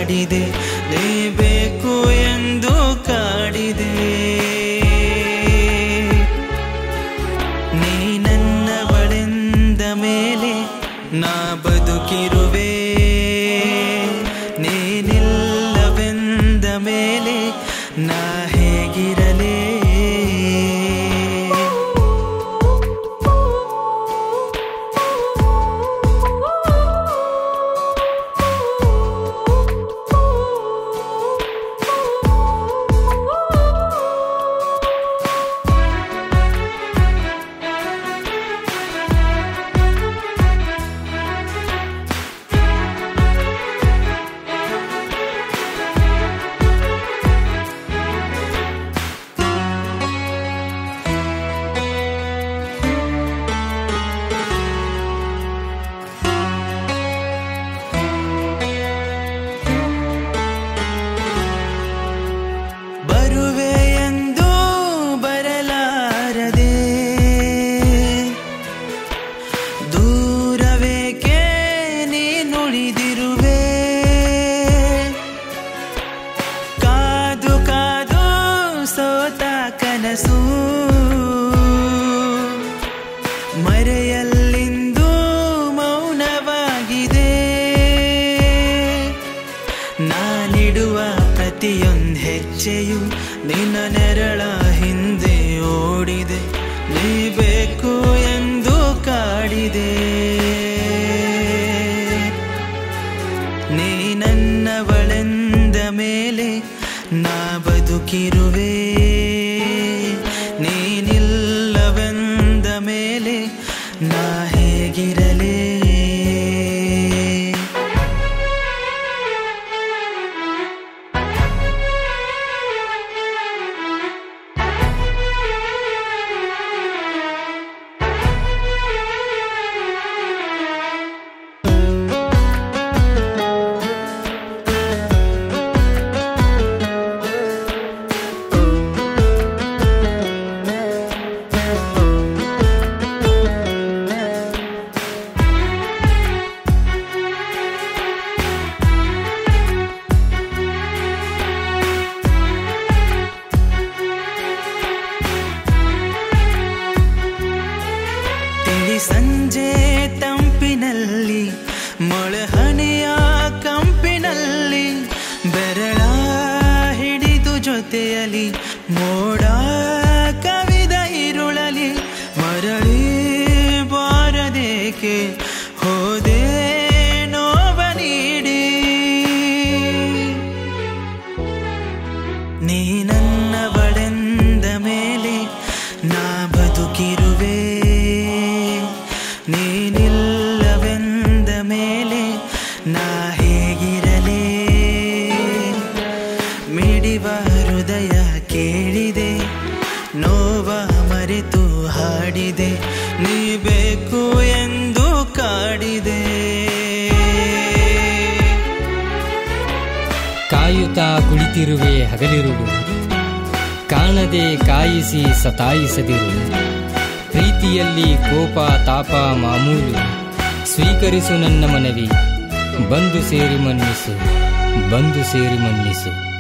ಕಾಡಿದೆ ನೀ ಬೇಕು ಎಂದು ಕಾಡಿದೆ ನೀ ನನ್ನವಳೆಂದ ಮೇಲೆ ನಾ ಬದುಕಿರುವೆ ನೀನಿಲ್ಲವೆಂದ ಮೇಲೆ ನಾ ಹೇಗಿರಲೇ ಬರುವೆ ಎಂದು ಬರಲಾರದೆ ದೂರವೇಕೆ ನೀನುಳಿದಿರುವೆ ಕಾದು ಕಾದು ಸೋತ ಕನಸು ಮರೆಯಲ್ಲಿಂದು ಮೌನವಾಗಿದೆ ನಾನಿಡುವ ಪ್ರತಿಯೊಂದು ಹೆಜ್ಜೆಯು ನಿನ್ನ ನೆರಳ ಹಿಂದೆ ಓಡಿದೆ ನೀ ಬೇಕು ಎಂದು ಕಾಡಿದೆ ನೀ ನನ್ನವಳೆಂದ ಮೇಲೆ ನಾ ಬದುಕಿರುವೆ ನೀನಿಲ್ಲವೆಂದ ಮೇಲೆ ನಾ ಹೇಗಿರಲೇ ತಿಳಿ ಸಂಜೆ ತಂಪಿನಲ್ಲಿ ಮೊಳಹಣೆಯ ಕಂಪಿನಲ್ಲಿ ಬೆರಳ ಹಿಡಿದು ಜೊತೆಯಲಿ ಮೋಡ ಕವಿದ ಇರುಳಲಿ ಮರಳಿ ಬಾರದೇಕೆ ಹೋದೆ ನೋವ ನೀಡಿ ನೀ ನನ್ನವಳೆಂದ ಮೇಲೆ ನಾ ಬದುಕಿರುವೆ ನೀನಿಲ್ಲವೆಂದ ಮೇಲೆ ನಾ ಹೇಗಿರಲೇ ಮಿಡಿವ ಹೃದಯ ಕೇಳಿದೆ ನೋವ ಮರೆತು ಹಾಡಿದೆ ನೀ ಬೇಕು ಎಂದು ಕಾಡಿದೆ ಕಾಯುತ್ತಾ ಕುಳಿತಿರುವೆ ಹಗಲಿರುಳು ಕಾಣದೆ ಕಾಯಿಸಿ ಸತಾಯಿಸದಿರು ಪ್ರೀತಿಯಲ್ಲಿ ಕೋಪ ತಾಪ ಮಾಮೂಲು ಸ್ವೀಕರಿಸು ನನ್ನ ಮನವಿ ಬಂದು ಸೇರಿ ಮನ್ನಿಸು ಬಂದು ಸೇರಿ ಮನ್ನಿಸು